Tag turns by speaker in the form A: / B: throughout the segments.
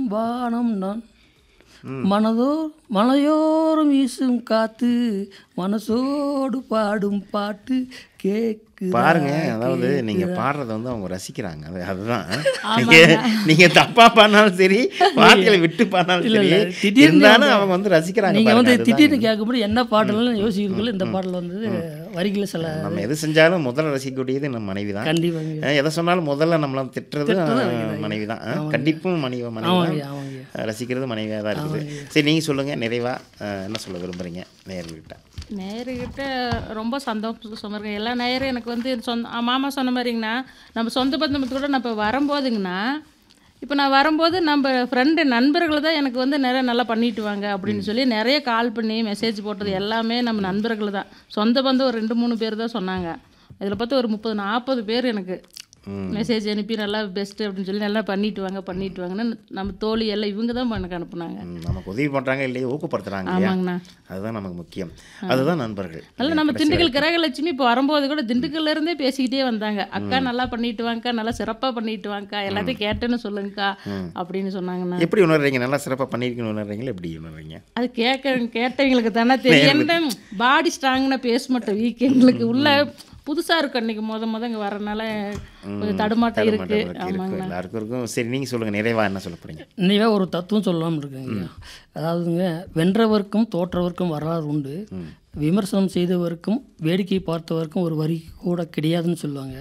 A: வானம் நான் மனதோ மலையோரம் வீசும் காத்து மனசோடு பாடும் பாட்டு கேக்கு
B: பாருங்க அதாவது நீங்க பாடுறத வந்து அவங்க ரசிக்கிறாங்க அது அதுதான் நீங்க நீங்க தப்பா பாடினாலும் சரி வார்த்தைகளை விட்டு பாடினாலும்
A: இல்ல,
B: சரி
A: இல்ல, திடீர்னு
B: இருந்தாலும்
A: வந்து-
B: அவங்க வந்து ரசிக்கிறாங்க
A: நீங்க
B: பாருங்க,
A: வந்து
B: அதுதான்
A: திடீர்னு கேட்கும்போது என்ன பாடலாம் யோசிக்கிறதுக்குள்ள இந்த பாடல் வந்து வரிகளை சில
B: நம்ம எது செஞ்சாலும் முதல்ல ரசிக்கக்கூடியது நம்ம மனைவி தான்
A: கண்டிப்பாங்க
B: எதை சொன்னாலும் முதல்ல நம்மள திட்டுறது மனைவி தான் கண்டிப்பும் மனைவி மனைவி
A: ஆமாங்க
B: தான்
A: ஆமாங்க
B: ரசிக்கிறது மனைவியாக தான் இருக்குது சரி நீங்கள் சொல்லுங்கள் நிறைவா அஹ், என்ன சொல்ல விரும்புகிறீங்க நேர்கிட்ட
C: நேருக்கிட்ட ரொம்ப சந்தோஷம் இருக்கு எல்லா நேரும் எனக்கு வந்து சொந்த ஆ, மாமா சொன்ன மாதிரிங்கண்ணா நம்ம சொந்த பந்தமத்து கூட நம்ம வரும்போதுங்கண்ணா இப்போ நான் வரும்போது நம்ம ஃப்ரெண்டு நண்பர்கள் தான் எனக்கு வந்து நிறைய நல்லா பண்ணிட்டு வாங்க அப்படின்னு சொல்லி நிறைய கால் பண்ணி மெசேஜ் போட்டது எல்லாமே நம்ம நண்பர்கள் தான் சொந்த பந்தம் ஒரு ரெண்டு மூணு பேர் தான் சொன்னாங்க இதில் பார்த்து ஒரு முப்பது நாற்பது பேர் எனக்கு மெசேஜ் அனுப்பி நல்லா பெஸ்ட்டு அப்படின்னு சொல்லி நல்லா பண்ணிட்டு வாங்க பண்ணிட்டு வாங்கன்னு நம்ம தோழி எல்லாம் இவங்க தான் எனக்கு அனுப்புனாங்க
B: ம், நமக்கு உதவி பண்ணுறாங்க இல்லையா ஊக்கப்படுத்துகிறாங்க இல்லையா
C: ஆமாங்கண்ணா
B: அதுதான் நமக்கு முக்கியம் அதுதான் நண்பர்கள்
C: நல்ல நம்ம திண்டுக்கல் கிரகலட்சுமி இப்போ வரும்போது கூட திண்டுக்கல்ல இருந்தே பேசிக்கிட்டே வந்தாங்க அக்கா நல்லா பண்ணிட்டு வாங்கக்கா நல்லா சிறப்பாக பண்ணிட்டு வாங்கக்கா எல்லாத்தையும் கேட்டேன்னு சொல்லுங்கக்கா அப்படின்னு சொன்னாங்கண்ணா
B: எப்படி உணர்றீங்க நல்லா சிறப்பாக பண்ணியிருக்கீங்கன்னு உணர்றீங்களா எப்படி உணர்றீங்க
C: அது கேட்க கேட்டவங்களுக்கு தானே தெரியும் என்ன பாடி ஸ்ட்ராங்னா பேச மாட்டோம் வீக் எங்களுக்கு உள்ள புதுசாக இருக்கும் அன்னைக்கு முத முத இங்கே வரனால கொஞ்சம் தடுமாட்டம் இருக்கு
B: இருக்கு எல்லாருக்கும் இருக்கும் சரி நீங்கள் சொல்லுங்கள் நிறைவா என்ன சொல்ல போகிறீங்க
A: இன்னைவே ஒரு தத்துவம் சொல்லலாம்னு இருக்குங்க அதாவதுங்க வென்றவர்க்கும் தோற்றவர்க்கும் வரலாறு உண்டு விமர்சனம் செய்தவருக்கும் வேடிக்கை பார்த்தவருக்கும் ஒரு வரி கூட கிடையாதுன்னு சொல்லுவாங்க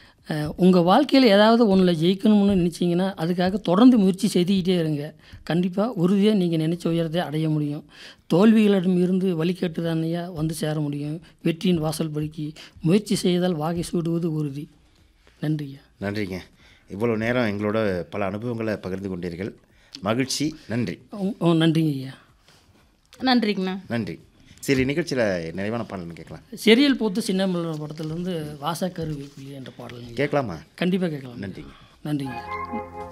A: உங்கள் வாழ்க்கையில் ஏதாவது ஒன்றில் ஜெயிக்கணும்னு நினச்சிங்கன்னா அதுக்காக தொடர்ந்து முயற்சி செய்துக்கிட்டே இருங்க கண்டிப்பாக உறுதியாக நீங்கள் நினச்ச உயரத்தை அடைய முடியும் தோல்விகளிடம் இருந்து வழிகட்டு தானையா வந்து சேர முடியும் வெற்றியின் வாசல் படிக்கி முயற்சி செய்தால் வாகை சூடுவது உறுதி நன்றியா
B: நன்றிங்க இவ்வளோ நேரம் எங்களோட பல அனுபவங்களை பகிர்ந்து கொண்டீர்கள் மகிழ்ச்சி நன்றி
A: உ- உ- நன்றிங்க ஐயா
C: நன்றிங்கண்ணா
B: நன்றி சரி நிகழ்ச்சியில் நிறைவான பாடல்னு கேட்கலாம்
A: செரியல் போத்து சின்ன மலர் படத்துலேருந்து வாசக்கரு வைப்புலி என்ற பாடல்
B: கேட்கலாமா
A: கண்டிப்பாக கேட்கலாம்
B: நன்றிங்க
A: நன்றிங்க